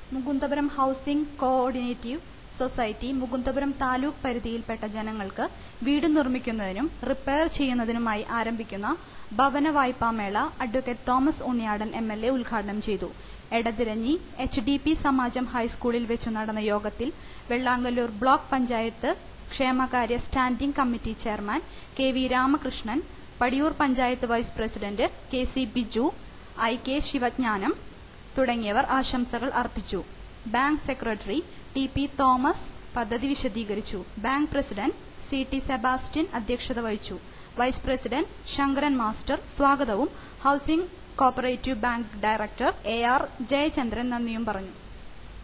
Mukundapuram housing കോഓർഡിനേറ്റീവ് society Mukundapuram taluk പരിധിയിൽപ്പെട്ട ജനങ്ങൾക്ക് വീട് നിർമ്മിക്കുന്നതിനും റിപ്പയർ ചെയ്യുന്നതിനുമായി ആരംഭിക്കുന്ന ഭവന വായ്പാമേള advocate Thomas Unniyadan M L A ഉദ്ഘാടനം ചെയ്തു Edathirinji H D P Samajam ഹൈസ്കൂളിൽ വെച്ചു നടന്ന യോഗത്തിൽ വെള്ളാങ്കല്ലൂർ ബ്ലോക്ക് പഞ്ചായത്ത് ക്ഷേമകാര്യ standing committee chairman K V Ramakrishnan Padiyoor panchayat vice president K C Biju I K Sivajnanam തുടങ്ങിയവർ ആശംസകൾ അർപ്പിച്ചു bank secretary T P Thomas പദ്ധതി വിശദീകരിച്ചു bank president C T Sebastian അധ്യക്ഷത വഹിച്ചു വൈസ് പ്രസിഡന്റ് ശങ്കരൻ മാസ്റ്റർ സ്വാഗതവും housing cooperative bank director A R Jayachandran നന്ദിയും പറഞ്ഞു